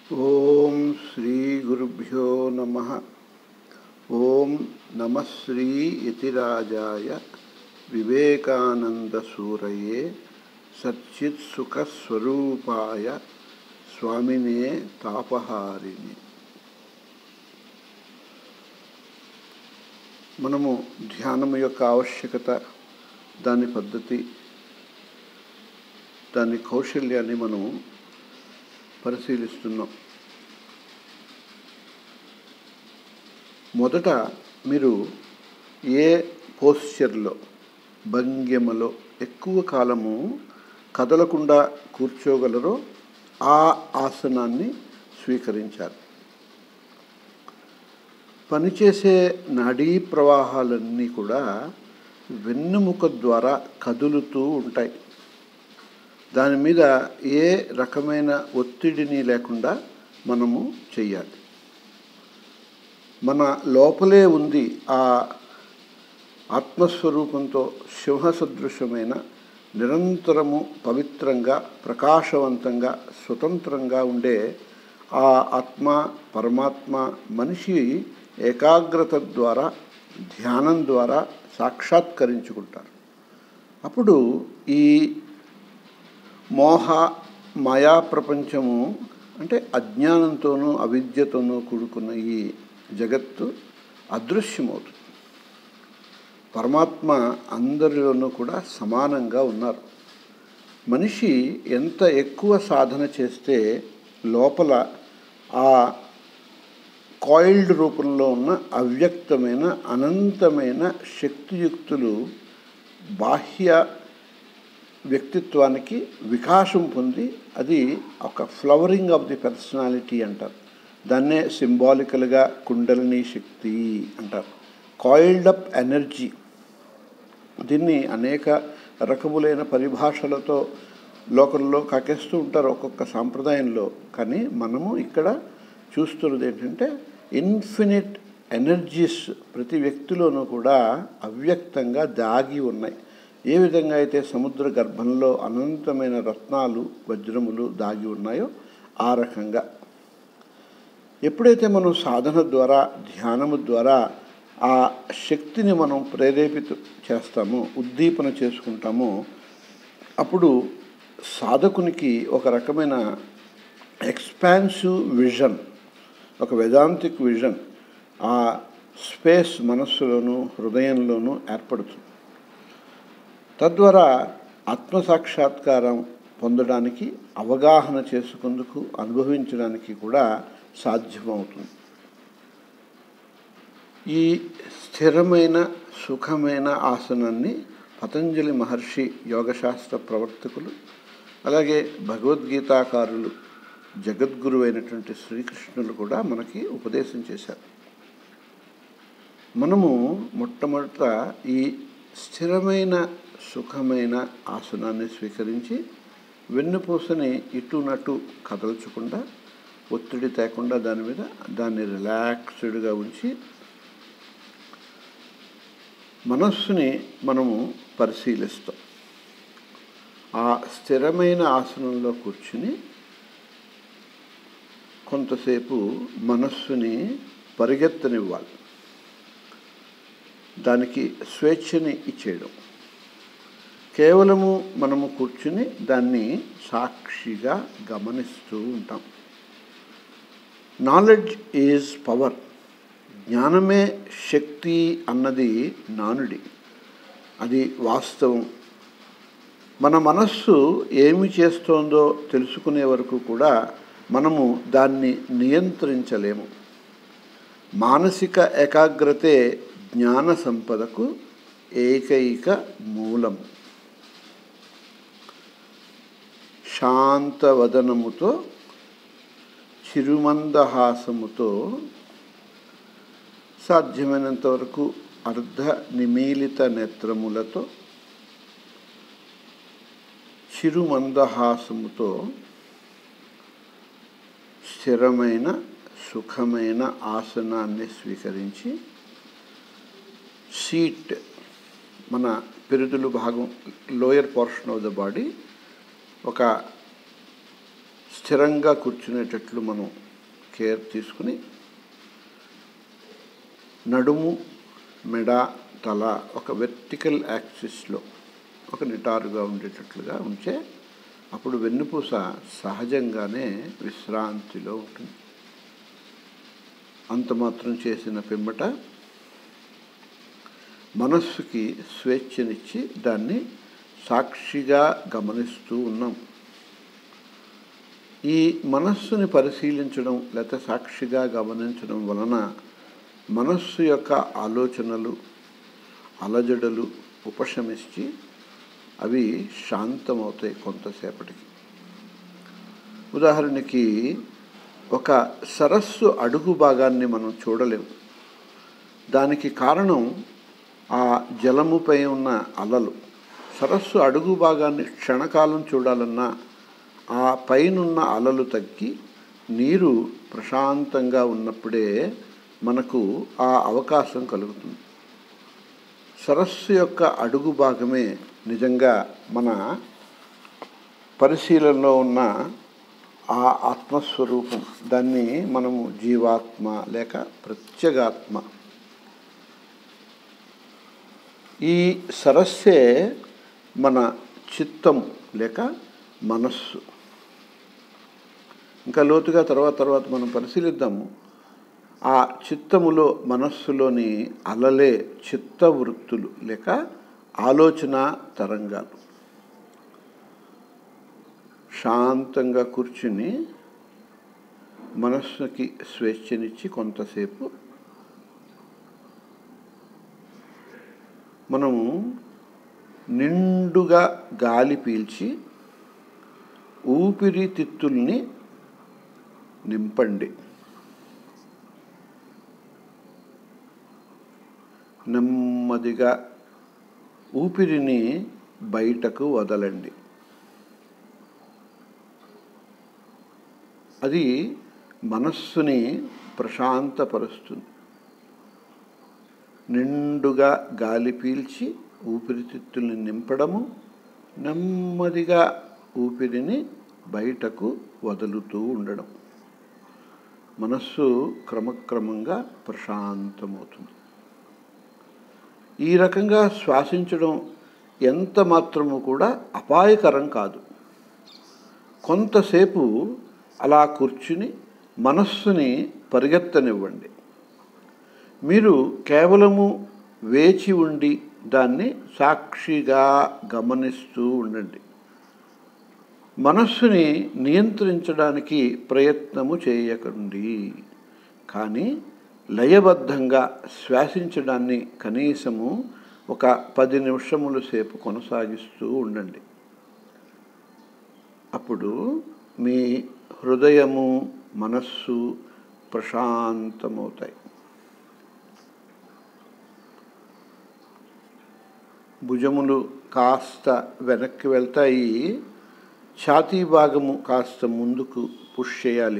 ఓం శ్రీ గురుభ్యో నమ ఓం నమ శ్రీ యతిరాజాయ వివేకానందసూరయే సచ్చిత్సుఖస్వరూపాయ స్వామినే తాపహారిణి మనము ధ్యానం యొక్క ఆవశ్యకత దాని పద్ధతి దాని కౌశల్యాన్ని మనము పరిశీలిస్తున్నాం మొదట మీరు ఏ పోస్చర్లో భంగిమలో ఎక్కువ కాలము కదలకుండా కూర్చోగలరో ఆ ఆసనాన్ని స్వీకరించాలి పనిచేసే నాడీ ప్రవాహాలన్నీ కూడా వెన్నుముక ద్వారా కదులుతూ ఉంటాయి దాని మీద ఏ రకమైన ఒత్తిడిని లేకుండా మనము చెయ్యాలి మన లోపలే ఉంది ఆ ఆత్మస్వరూపంతో సింహసదృశ్యమైన నిరంతరము పవిత్రంగా ప్రకాశవంతంగా స్వతంత్రంగా ఉండే ఆ ఆత్మ పరమాత్మ మనిషి ఏకాగ్రత ద్వారా ధ్యానం ద్వారా సాక్షాత్కరించుకుంటారు అప్పుడు ఈ మోహ మాయా ప్రపంచము అంటే అజ్ఞానంతోనూ అవిద్యతోనూ కూడుకున్న ఈ జగత్తు అదృశ్యమవుతుంది పరమాత్మ అందరిలోనూ కూడా సమానంగా ఉన్నారు మనిషి ఎంత ఎక్కువ సాధన చేస్తే లోపల ఆ కాయిల్డ్ రూపంలో ఉన్న అవ్యక్తమైన అనంతమైన శక్తియుక్తులు బాహ్య వ్యక్తిత్వానికి వికాసం పొంది అది ఒక ఫ్లవరింగ్ ఆఫ్ ది పర్సనాలిటీ అంటారు దాన్నే సింబాలికల్గా కుండలిని శక్తి అంటారు కాయిల్డ్ అప్ ఎనర్జీ దీన్ని అనేక రకములైన పరిభాషలతో లోకంలో కాకేస్తూ ఉంటారు ఒక్కొక్క సాంప్రదాయంలో కానీ మనము ఇక్కడ చూస్తున్నది ఏంటంటే ఇన్ఫినిట్ ఎనర్జీస్ ప్రతి వ్యక్తిలోనూ కూడా అవ్యక్తంగా దాగి ఉన్నాయి ఏ విధంగా అయితే సముద్ర గర్భంలో అనంతమైన రత్నాలు వజ్రములు దాగి ఉన్నాయో ఆ రకంగా ఎప్పుడైతే మనం సాధన ద్వారా ధ్యానము ద్వారా ఆ శక్తిని మనం ప్రేరేపిత చేస్తామో ఉద్దీపన చేసుకుంటామో అప్పుడు సాధకునికి ఒక రకమైన ఎక్స్పాన్సివ్ విజన్ ఒక వేదాంతిక్ విజన్ ఆ స్పేస్ మనస్సులోనూ హృదయంలోనూ ఏర్పడుతుంది తద్వారా ఆత్మసాక్షాత్కారం పొందడానికి అవగాహన చేసుకుందుకు అనుభవించడానికి కూడా సాధ్యమవుతుంది ఈ స్థిరమైన సుఖమైన ఆసనాన్ని పతంజలి మహర్షి యోగశాస్త్ర ప్రవర్తకులు అలాగే భగవద్గీతాకారులు జగద్గురు అయినటువంటి శ్రీకృష్ణులు కూడా మనకి ఉపదేశం చేశారు మనము మొట్టమొదట ఈ స్థిరమైన సుఖమైన ఆసనాన్ని స్వీకరించి వెన్నుపూసని ఇటు నటు కదల్చకుండా ఒత్తిడి తేకుండా దాని మీద దాన్ని రిలాక్స్డ్గా ఉంచి మనస్సుని మనము పరిశీలిస్తాం ఆ స్థిరమైన ఆసనంలో కూర్చుని కొంతసేపు మనస్సుని పరిగెత్తనివ్వాలి దానికి స్వేచ్ఛని ఇచ్చేయడం కేవలము మనము కూర్చుని దాన్ని సాక్షిగా గమనిస్తూ ఉంటాం నాలెడ్జ్ ఈజ్ పవర్ జ్ఞానమే శక్తి అన్నది నానుడి అది వాస్తవం మన మనస్సు ఏమి చేస్తోందో తెలుసుకునే వరకు కూడా మనము దాన్ని నియంత్రించలేము మానసిక ఏకాగ్రతే జ్ఞాన సంపదకు ఏకైక మూలం శాంతవదనముతో చిరుమందహాసముతో సాధ్యమైనంత వరకు అర్ధ నిమీలిత నేత్రములతో చిరుమందహాసముతో స్థిరమైన సుఖమైన ఆసనాన్ని స్వీకరించి సీట్ మన పిరుదులు భాగం lower portion of the body ఒక స్థిరంగా కూర్చునేటట్లు మనం కేర్ తీసుకుని నడుము మెడ తల ఒక వెర్టికల్ యాక్సిస్లో ఒక నిటారుగా ఉండేటట్లుగా ఉంచే అప్పుడు వెన్నుపూస సహజంగానే విశ్రాంతిలో ఉంటుంది అంత మాత్రం చేసిన పిమ్మట మనస్సుకి స్వేచ్ఛనిచ్చి దాన్ని సాక్షిగా గమనిస్తూ ఉన్నాం ఈ మనస్సుని పరిశీలించడం లేకపోతే సాక్షిగా గమనించడం వలన మనస్సు యొక్క ఆలోచనలు అలజడులు ఉపశమించి అవి శాంతమవుతాయి కొంతసేపటికి ఉదాహరణకి ఒక సరస్సు అడుగు భాగాన్ని మనం చూడలేము దానికి కారణం ఆ జలముపై ఉన్న అలలు సరస్సు అడుగు భాగాన్ని క్షణకాలం చూడాలన్నా ఆ పైనున్న అలలు తగ్గి నీరు ప్రశాంతంగా ఉన్నప్పుడే మనకు ఆ అవకాశం కలుగుతుంది సరస్సు యొక్క అడుగు భాగమే నిజంగా మన పరిశీలనలో ఉన్న ఆ ఆత్మస్వరూపం దాన్ని మనము జీవాత్మ లేక ప్రత్యేగాత్మ ఈ సరస్సే మన చిత్తం లేక మనస్సు ఇంకా లోతుగా తర్వాత తర్వాత మనం పరిశీలిద్దాము ఆ చిత్తములో మనస్సులోని అలలే చిత్త వృత్తులు లేక ఆలోచన తరంగాలు శాంతంగా కూర్చుని మనస్సుకి స్వేచ్ఛనిచ్చి కొంతసేపు మనము నిండుగా గాలి పీల్చి ఊపిరితిత్తుల్ని నింపండి నెమ్మదిగా ఊపిరిని బయటకు వదలండి అది మనస్సుని ప్రశాంతపరుస్తుంది నిండుగా గాలి పీల్చి ఊపిరితిత్తుల్ని నింపడము నెమ్మదిగా ఊపిరిని బయటకు వదులుతూ ఉండడం మనస్సు క్రమక్రమంగా ప్రశాంతమవుతుంది ఈ రకంగా శ్వాసించడం ఎంత మాత్రము కూడా అపాయకరం కాదు కొంతసేపు అలా కూర్చుని మనస్సుని పరిగెత్తనివ్వండి మీరు కేవలము వేచి ఉండి దాన్ని సాక్షిగా గమనిస్తూ ఉండండి మనస్సుని నియంత్రించడానికి ప్రయత్నము చేయకండి కానీ లయబద్ధంగా శ్వాసించడాన్ని కనీసము ఒక పది నిమిషముల సేపు కొనసాగిస్తూ ఉండండి అప్పుడు మీ హృదయము మనస్సు ప్రశాంతమవుతాయి భుజములు కాస్త వెనక్కి వెళ్తాయి ఛాతీ భాగము కాస్త ముందుకు పుష్ చేయాలి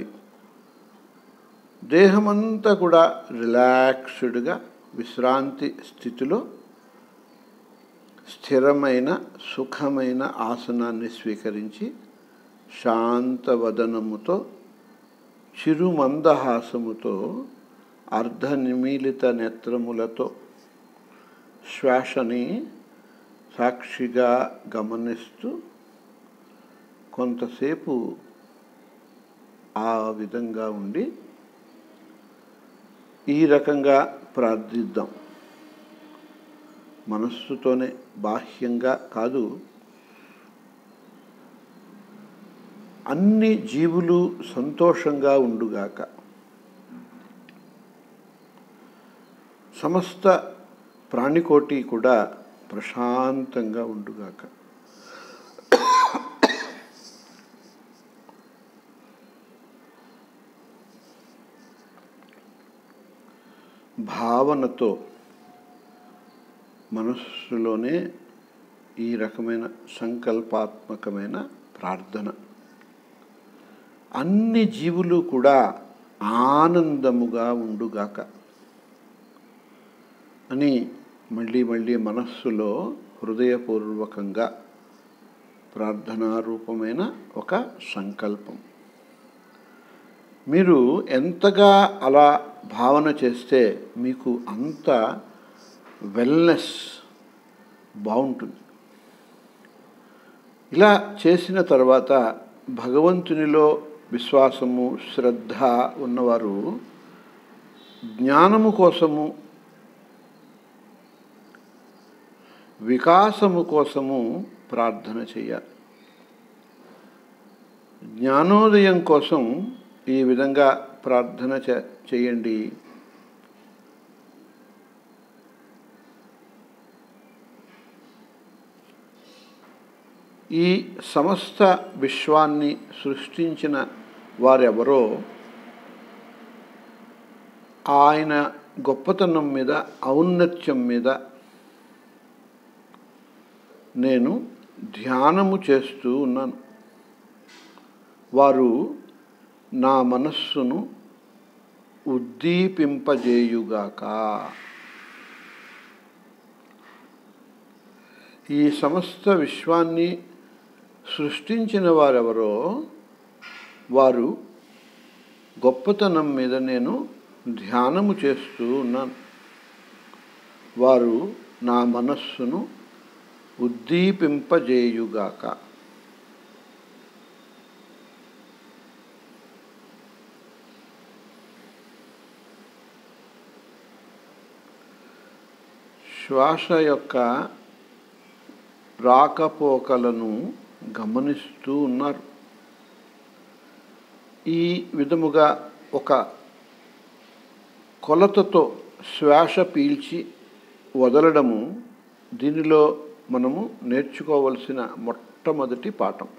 దేహమంతా కూడా రిలాక్స్డ్గా విశ్రాంతి స్థితిలో స్థిరమైన సుఖమైన ఆసనాన్ని స్వీకరించి శాంతవదనముతో చిరుమందహాసముతో అర్ధనిమీలిత నేత్రములతో శ్వాసని సాక్షిగా గమనిస్తూ కొంతసేపు ఆ విధంగా ఉండి ఈ రకంగా ప్రార్థిద్దాం మనస్సుతోనే బాహ్యంగా కాదు అన్ని జీవులు సంతోషంగా ఉండుగాక సమస్త ప్రాణికోటి కూడా ప్రశాంతంగా ఉండుగాక భావనతో మనస్సులోనే ఈ రకమైన సంకల్పాత్మకమైన ప్రార్థన అన్ని జీవులు కూడా ఆనందముగా ఉండుగాక అని మళ్ళీ మళ్ళీ మనస్సులో హృదయపూర్వకంగా ప్రార్థనారూపమైన ఒక సంకల్పం మీరు ఎంతగా అలా భావన చేస్తే మీకు అంత వెల్నెస్ బాగుంటుంది ఇలా చేసిన తర్వాత భగవంతునిలో విశ్వాసము శ్రద్ధ ఉన్నవారు జ్ఞానము కోసము వికాసము కోసము ప్రార్థన చేయాలి జ్ఞానోదయం కోసం ఈ విధంగా ప్రార్థన చే చేయండి ఈ సమస్త విశ్వాన్ని సృష్టించిన వారెవరో ఆయన గొప్పతనం మీద ఔన్నత్యం మీద నేను ధ్యానము చేస్తూ ఉన్నాను వారు నా మనస్సును ఉద్దీపింపజేయుగాక ఈ సమస్త విశ్వాన్ని సృష్టించిన వారెవరో వారు గొప్పతనం మీద నేను ధ్యానము చేస్తూ ఉన్నాను వారు నా మనస్సును ఉద్దీపింపజేయుగాక శ్వాస యొక్క రాకపోకలను గమనిస్తూ ఉన్నారు ఈ విధముగా ఒక కొలతతో శ్వాస పీల్చి వదలడము దీనిలో మనము నేర్చుకోవలసిన మొట్టమొదటి పాఠం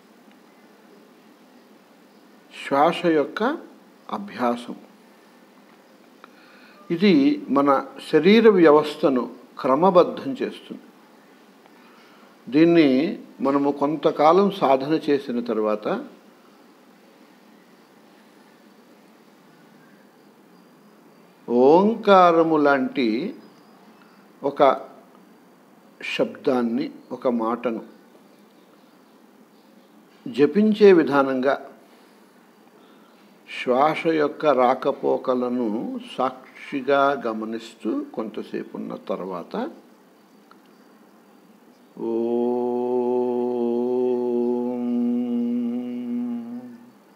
శ్వాస యొక్క అభ్యాసం ఇది మన శరీర వ్యవస్థను క్రమబద్ధం చేస్తుంది దీన్ని మనము కొంతకాలం సాధన చేసిన తర్వాత ఓంకారము లాంటి ఒక శబ్దాన్ని ఒక మాటను జపించే విధానంగా శ్వాస యొక్క రాకపోకలను సాక్షిగా గమనిస్తూ కొంతసేపు ఉన్న తర్వాత ఓం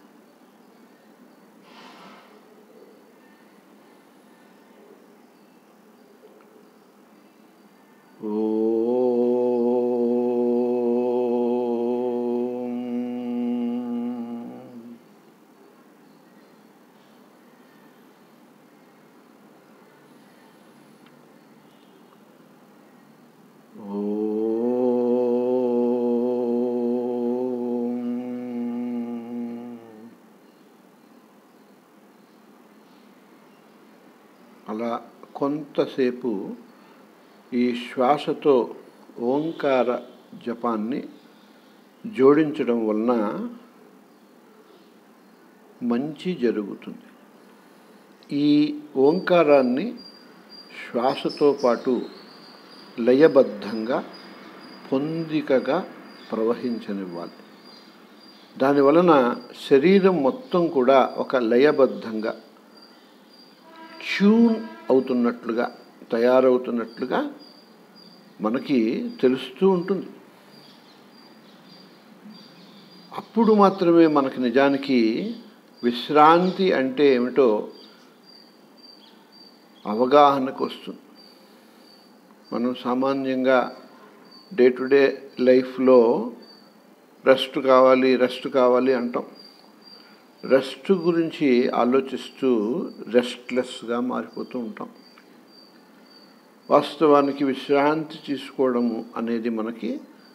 ఓం అలా కొంతసేపు ఈ శ్వాసతో ఓంకార జపాన్ని జోడించడం వలన మంచి జరుగుతుంది ఈ ఓంకారాన్ని శ్వాసతో పాటు లయబద్ధంగా పొందికగా ప్రవహించనివ్వాలి దాని వలన శరీరం మొత్తం కూడా ఒక లయబద్ధంగా ట్యూన్ అవుతున్నట్లుగా తయారవుతున్నట్లుగా మనకి తెలుస్తూ ఉంటుంది అప్పుడు మాత్రమే మనకి నిజానికి విశ్రాంతి అంటే ఏమిటో అవగాహనకు వస్తుంది మనం సామాన్యంగా డే టు డే లైఫ్లో రెస్ట్ కావాలి రెస్ట్ కావాలి అంటాం రెస్ట్ గురించి ఆలోచిస్తూ రెస్ట్లెస్గా మారిపోతూ ఉంటాం వాస్తవానికి విశ్రాంతి తీసుకోవడము అనేది మనకి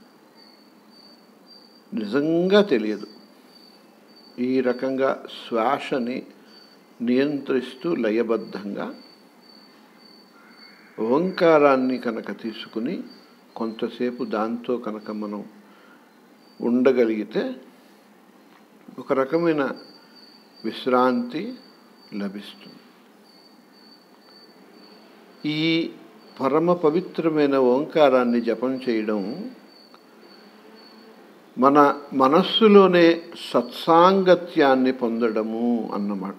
నిజంగా తెలియదు ఈ రకంగా శ్వాసని నియంత్రిస్తూ లయబద్ధంగా ఓంకారాన్ని కనుక తీసుకుని కొంతసేపు దాంతో కనుక మనం ఉండగలిగితే ఒక రకమైన విశ్రాంతి లభిస్తుంది ఈ పరమ పవిత్రమైన ఓంకారాన్ని జపం చేయడం మన మనస్సులోనే సత్సాంగత్యాన్ని పొందడము అన్నమాట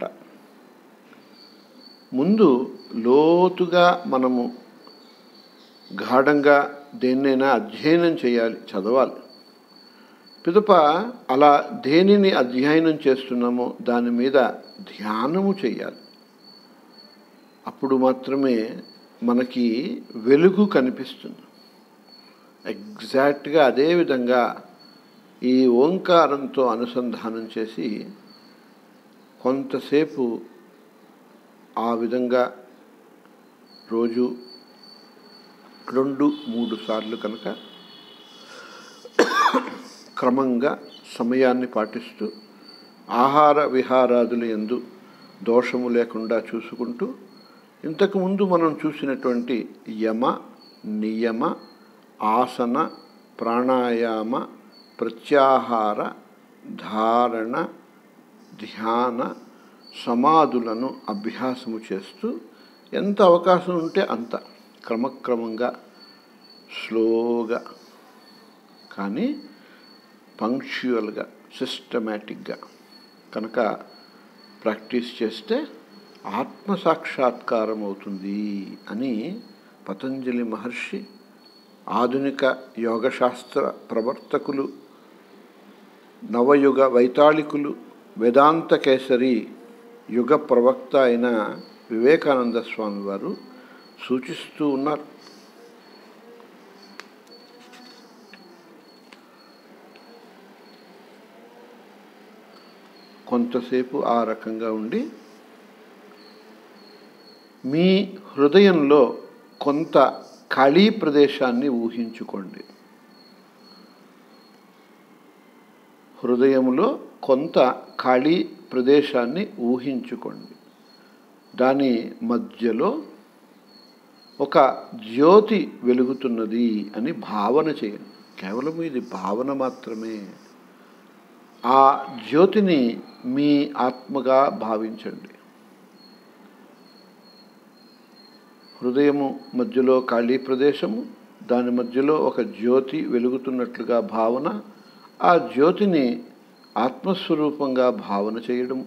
ముందు లోతుగా మనము గాఢంగా దేన్నైనా అధ్యయనం చేయాలి చదవాలి పిదప అలా దేనిని అధ్యయనం చేస్తున్నామో దాని మీద ధ్యానము చేయాలి అప్పుడు మాత్రమే మనకి వెలుగు కనిపిస్తుంది ఎగ్జాక్ట్గా అదేవిధంగా ఈ ఓంకారంతో అనుసంధానం చేసి కొంతసేపు ఆ విధంగా రోజు రెండు మూడు సార్లు కనుక క్రమంగా సమయాన్ని పాటిస్తూ ఆహార విహారాదులు ఎందు దోషము లేకుండా చూసుకుంటూ ఇంతకుముందు మనం చూసినటువంటి యమ నియమ ఆసన ప్రాణాయామ ప్రత్యాహార ధారణ ధ్యాన సమాధులను అభ్యాసము చేస్తూ ఎంత అవకాశం ఉంటే అంత క్రమక్రమంగా స్లోగా కానీ పంక్చువల్గా సిస్టమేటిక్గా కనుక ప్రాక్టీస్ చేస్తే ఆత్మసాక్షాత్కారం అవుతుంది అని పతంజలి మహర్షి ఆధునిక యోగశాస్త్ర ప్రవర్తకులు నవయుగ వైతాళికులు వేదాంత కేసరి యుగ ప్రవక్త అయిన వివేకానంద స్వామి వారు సూచిస్తూ ఉన్నారు కొంతసేపు ఆ రకంగా ఉండి మీ హృదయంలో కొంత ఖాళీ ప్రదేశాన్ని ఊహించుకోండి హృదయంలో కొంత ఖాళీ ప్రదేశాన్ని ఊహించుకోండి దాని మధ్యలో ఒక జ్యోతి వెలుగుతున్నది అని భావన చేయండి కేవలం ఇది భావన మాత్రమే ఆ జ్యోతిని మీ ఆత్మగా భావించండి హృదయము మధ్యలో ఖాళీ ప్రదేశము దాని మధ్యలో ఒక జ్యోతి వెలుగుతున్నట్లుగా భావన ఆ జ్యోతిని ఆత్మస్వరూపంగా భావన చేయడం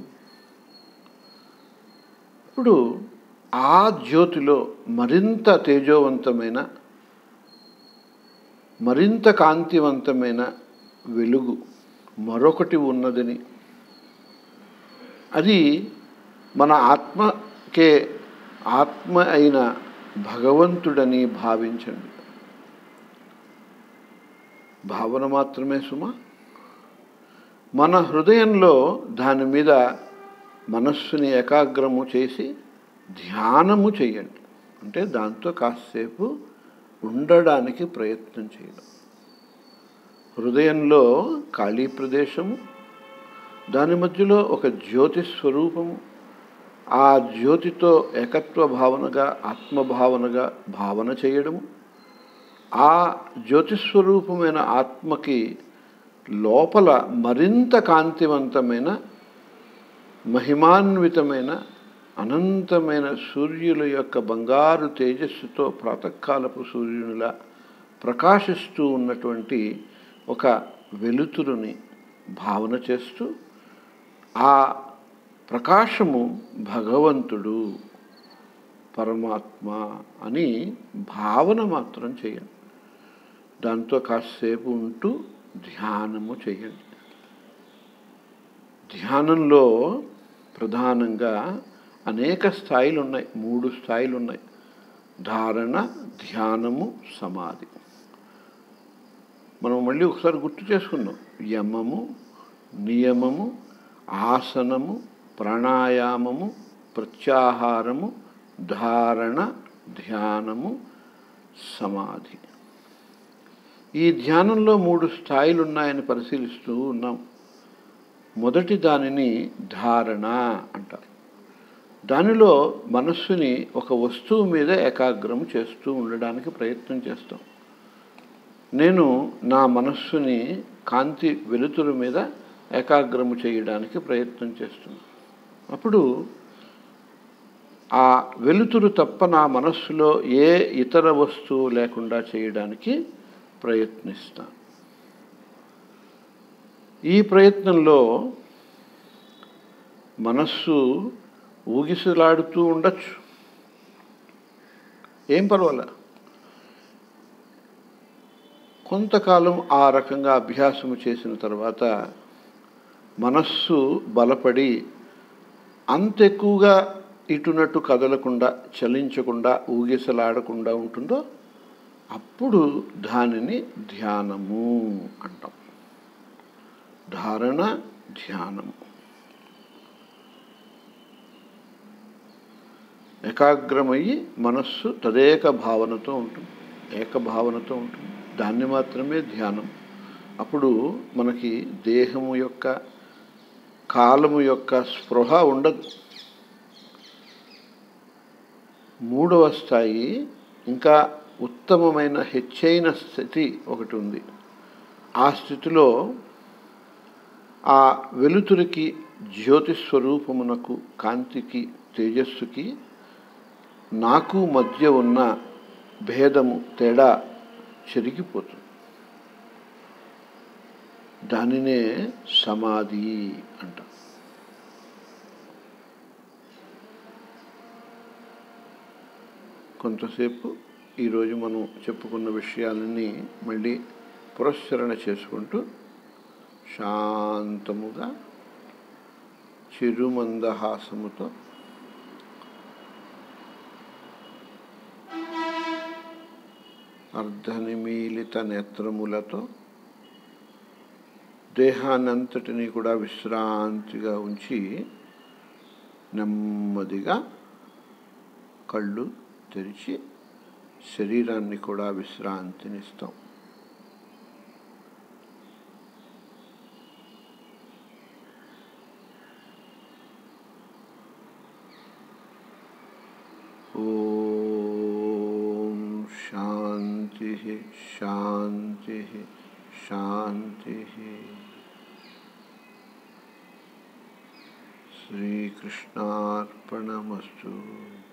ఇప్పుడు ఆ జ్యోతిలో మరింత తేజోవంతమైన మరింత కాంతివంతమైన వెలుగు మరొకటి ఉన్నదని అది మన ఆత్మకే ఆత్మ అయిన భగవంతుడని భావించండి భావన మాత్రమే సుమ మన హృదయంలో దాని మీద మనస్సుని ఏకాగ్రము చేసి ధ్యానము చేయండి అంటే దాంతో కాసేపు ఉండడానికి ప్రయత్నం చేయడం హృదయంలో ఖాళీ ప్రదేశము దాని మధ్యలో ఒక జ్యోతి స్వరూపము ఆ జ్యోతితో ఏకత్వ భావనగా ఆత్మభావనగా భావన చేయడము ఆ జ్యోతిస్వరూపమైన ఆత్మకి లోపల మరింత కాంతివంతమైన మహిమాన్వితమైన అనంతమైన సూర్యుల యొక్క బంగారు తేజస్సుతో ప్రాతకాలపు సూర్యునిలా ప్రకాశిస్తూ ఉన్నటువంటి ఒక వెలుతురుని భావన చేస్తూ ఆ ప్రకాశము భగవంతుడు పరమాత్మ అని భావన మాత్రం చేయండి దాంతో కాసేపు ఉంటూ ధ్యానము చేయండి ధ్యానంలో ప్రధానంగా అనేక స్థాయిలు ఉన్నాయి మూడు స్థాయిలు ఉన్నాయి ధారణ ధ్యానము సమాధి మనం మళ్ళీ ఒకసారి గుర్తు చేసుకుందాం యమము నియమము ఆసనము ప్రాణాయామము ప్రత్యాహారము ధారణ ధ్యానము సమాధి ఈ ధ్యానంలో మూడు స్థాయిలు ఉన్నాయని పరిశీలిస్తూ ఉన్నాం మొదటి దానిని ధారణ అంటారు దానిలో మనస్సుని ఒక వస్తువు మీద ఏకాగ్రం చేస్తూ ఉండడానికి ప్రయత్నం చేస్తాం నేను నా మనస్సుని కాంతి వెలుతురు మీద ఏకాగ్రము చేయడానికి ప్రయత్నం చేస్తున్నాను అప్పుడు ఆ వెలుతురు తప్ప నా మనస్సులో ఏ ఇతర వస్తువు లేకుండా చేయడానికి ప్రయత్నిస్తాను ఈ ప్రయత్నంలో మనస్సు ఊగిసలాడుతూ ఉండొచ్చు ఏం పర్వాలే కొంతకాలం ఆ రకంగా అభ్యాసము చేసిన తర్వాత మనస్సు బలపడి అంత ఎక్కువగా ఇటునట్టు కదలకుండా చలించకుండా ఊగిసలాడకుండా ఉంటుందో అప్పుడు దానిని ధ్యానము అంటాం ధారణ ధ్యానము ఏకాగ్రమయ్యి మనస్సు తదేక భావనతో ఉంటుంది ఏకభావనతో ఉంటుంది దాన్ని మాత్రమే ధ్యానం అప్పుడు మనకి దేహము యొక్క కాలము యొక్క స్పృహ ఉండదు మూడవ స్థాయి ఇంకా ఉత్తమమైన హెచ్చైన స్థితి ఒకటి ఉంది ఆ స్థితిలో ఆ వెలుతురికి జ్యోతి స్వరూపమునకు కాంతికి తేజస్సుకి నాకు మధ్య ఉన్న భేదము తేడా చెరిగిపోతుంది దానినే సమాధి అంటాం కొంతసేపు ఈరోజు మనం చెప్పుకున్న విషయాలన్నీ మళ్ళీ పురస్కరణ చేసుకుంటూ శాంతముగా చిరుమందహాసముతో అర్ధనిమీలిత నేత్రములతో దేహాన్నంతటినీ కూడా విశ్రాంతిగా ఉంచి నెమ్మదిగా కళ్ళు తెరిచి శరీరాన్ని కూడా విశ్రాంతినిస్తాం ఓం శాంతి శాంతి శాంతి శ్రీకృష్ణార్పణమస్తు